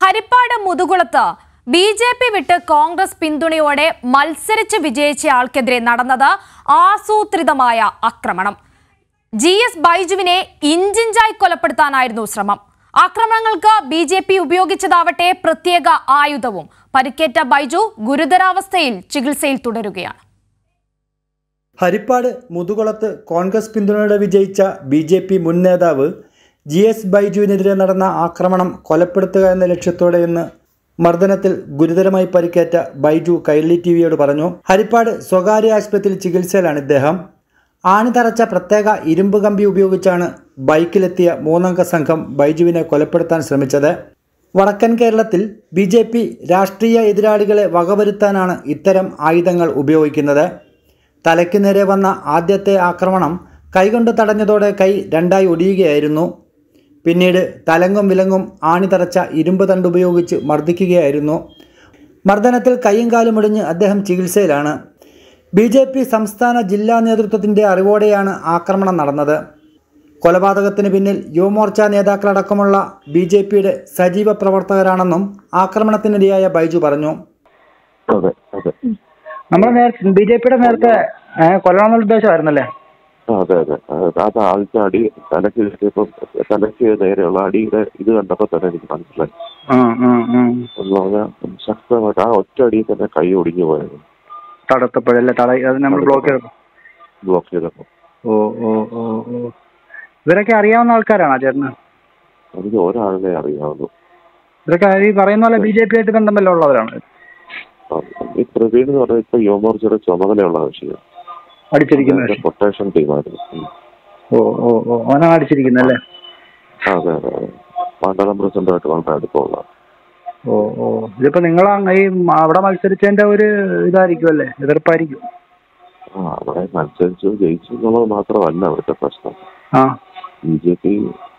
ഹരിപ്പാട് മുതുകുളത്ത് B J P വിട്ട് Congress പിന്തുണയോടെ മത്സരിച്ച് വിജയിച്ച ആൾക്കെതിരെ നടന്നത് ആസൂത്രിതമായ ആക്രമണം ജി എസ് ബൈജുവിനെ ഇഞ്ചിഞ്ചായി കൊലപ്പെടുത്താനായിരുന്നു ശ്രമം ആക്രമണങ്ങൾക്ക് ബി ജെ പി ഉപയോഗിച്ചതാവട്ടെ പ്രത്യേക ആയുധവും പരിക്കേറ്റ ബൈജു ഗുരുതരാവസ്ഥയിൽ ചികിത്സയിൽ തുടരുകയാണ് ഹരിപ്പാട് മുതുകുളത്ത് കോൺഗ്രസ് പിന്തുണയോടെ വിജയിച്ച ബി ജെ പി മുൻ നേതാവ് ജി എസ് ബൈജുവിനെതിരെ നടന്ന ആക്രമണം കൊലപ്പെടുത്തുക എന്ന ലക്ഷ്യത്തോടെ ഇന്ന് മർദ്ദനത്തിൽ ഗുരുതരമായി പരിക്കേറ്റ ബൈജു കൈരളി ടി വിയോട് പറഞ്ഞു ഹരിപ്പാട് സ്വകാര്യ ആശുപത്രിയിൽ ചികിത്സയിലാണ് ഇദ്ദേഹം ആണി തറച്ച പ്രത്യേക ഇരുമ്പ് കമ്പി ഉപയോഗിച്ചാണ് ബൈക്കിലെത്തിയ മൂന്നംഗ സംഘം ബൈജുവിനെ കൊലപ്പെടുത്താൻ ശ്രമിച്ചത് വടക്കൻ കേരളത്തിൽ ബി ജെ പി രാഷ്ട്രീയ എതിരാളികളെ വകവരുത്താനാണ് ഇത്തരം ആയുധങ്ങൾ ഉപയോഗിക്കുന്നത് തലയ്ക്ക് നേരെ വന്ന ആദ്യത്തെ ആക്രമണം കൈകൊണ്ട് തടഞ്ഞതോടെ കൈ രണ്ടായി ഒടിയുകയായിരുന്നു പിന്നീട് തലങ്ങും വിലങ്ങും ആണി തറച്ച ഇരുമ്പ് തണ്ടുപയോഗിച്ച് മർദ്ദിക്കുകയായിരുന്നു മർദ്ദനത്തിൽ കൈയും കാലും ഒടിഞ്ഞ് അദ്ദേഹം ചികിത്സയിലാണ് ബി ജെ പി സംസ്ഥാന ജില്ലാ നേതൃത്വത്തിൻ്റെ അറിവോടെയാണ് ആക്രമണം നടന്നത് കൊലപാതകത്തിന് പിന്നിൽ യുവമോർച്ച നേതാക്കളടക്കമുള്ള ബി ജെ പിയുടെ സജീവ പ്രവർത്തകരാണെന്നും ആക്രമണത്തിനിരയായ ബൈജു പറഞ്ഞു അതെ അതെ നമ്മൾ നേരത്തെ ബി ജെ പിയുടെ നേരത്തെ ഏ, കൊല്ലണമെന്നുള്ള ഉദ്ദേശമായിരുന്നല്ലേ ആ, അതെ അതെ അത് അത് ആദ്യത്തെ അടി തലക്ക് കിട്ടിയപ്പോൾ തലക്ക് നേരെയുള്ള അടിയുടെ ഇത് കണ്ടപ്പോൾ തന്നെ എനിക്ക് മനസ്സിലായി ആ ആ ആ എന്ന് പറഞ്ഞാൽ ശക്തമായിട്ട് ആ ഒറ്റ അടിയിൽ തന്നെ കൈ ഒടിഞ്ഞു പോയത് തടത്തപ്പോഴല്ലേ തട അത് നമ്മൾ ബ്ലോക്ക് ചെയ്തു ബ്ലോക്ക് ചെയ്തപ്പോൾ ഓ ഓ ഓ ഓ ഇവരൊക്കെ അറിയാവുന്ന ആൾക്കാരാണോ ചേട്ടന് എനിക്ക് ഒരാളിനെ അറിയാവുന്നു ഇവരൊക്കെ ഈ പറയുന്ന പോലെ ബി ജെ പി ആയിട്ട് ബന്ധം വല്ലതും ഉള്ളവരാണ് ആ, ഈ പ്രവീൺ എന്ന് പറഞ്ഞാൽ ഇപ്പൊ യുവമോർച്ചയുടെ ചുമതലയുള്ള കക്ഷിയാണ് അടിച്ചിരിക്കുന്നത് കൊട്ടേഷൻ ടീമായിരുന്നു ഉം. ഓ ഓ ഓ അവനാണ് അടിച്ചിരിക്കുന്നല്ലേ ആ, അതെ അതെ അതെ മണ്ഡലം പ്രസിഡന്റായിട്ട് വളരെ അടുപ്പമുള്ള ഓ ഓ ഇതിപ്പോ നിങ്ങൾ ഈ മ- അവിടെ മത്സരിച്ചതിന്റെ ഒരു ഇതായിരിക്കും അല്ലേ എതിർപ്പായിരിക്കും ആ അവിടെ മത്സരിച്ചു ജയിച്ചു എന്നുള്ളത് മാത്രമല്ല അവിടുത്തെ പ്രശ്നം ആ ബി ജെ പി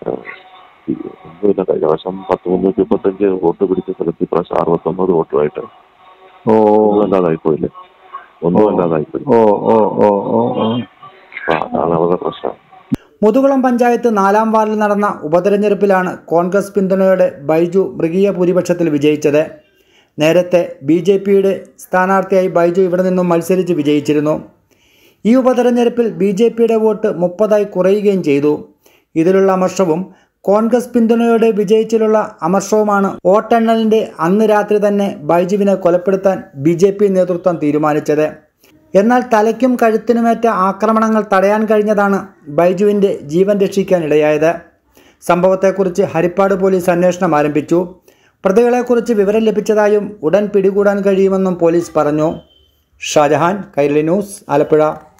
ഒന്നുമില്ല കഴിഞ്ഞ വർഷം പത്ത് മുന്നൂറ്റി മുപ്പത്തഞ്ച് വോട്ട് പിടിച്ച സ്ഥലത്ത് ഇപ്രാവശ്യം അറുപത്തൊമ്പത് വോട്ടുമായിട്ട് ഓ ഒന്നും അല്ലാതായി പോയില്ലേ ഒന്നും അല്ലാതായി പോയി ഓ ഓ ഓ ഓ ഓ അപ്പൊ അതാണ് അവരുടെ പ്രശ്നം മുതുകുളം പഞ്ചായത്ത് നാലാം വാർഡിൽ നടന്ന ഉപതെരഞ്ഞെടുപ്പിലാണ് കോൺഗ്രസ് പിന്തുണയോടെ ബൈജു മൃഗീയ ഭൂരിപക്ഷത്തിൽ വിജയിച്ചത് നേരത്തെ ബി ജെ പിയുടെ സ്ഥാനാർത്ഥിയായി ബൈജു ഇവിടെ നിന്നും മത്സരിച്ച് വിജയിച്ചിരുന്നു ഈ ഉപതെരഞ്ഞെടുപ്പിൽ ബി ജെ പിയുടെ വോട്ട് മുപ്പതായി കുറയുകയും ചെയ്തു ഇതിലുള്ള അമർഷവും കോൺഗ്രസ് പിന്തുണയോടെ വിജയിച്ചിലുള്ള അമർഷവുമാണ് വോട്ടെണ്ണലിൻ്റെ അന്ന് രാത്രി തന്നെ ബൈജുവിനെ കൊലപ്പെടുത്താൻ ബി ജെ പി നേതൃത്വം തീരുമാനിച്ചത് എന്നാൽ തലയ്ക്കും കഴുത്തിനുമേറ്റ ആക്രമണങ്ങൾ തടയാൻ കഴിഞ്ഞതാണ് ബൈജുവിൻ്റെ ജീവൻ രക്ഷിക്കാൻ ഇടയായത് സംഭവത്തെക്കുറിച്ച് ഹരിപ്പാട് പോലീസ് അന്വേഷണം ആരംഭിച്ചു പ്രതികളെക്കുറിച്ച് വിവരം ലഭിച്ചതായും ഉടൻ പിടികൂടാൻ കഴിയുമെന്നും പോലീസ് പറഞ്ഞു ഷാജഹാൻ കൈരളി ന്യൂസ് ആലപ്പുഴ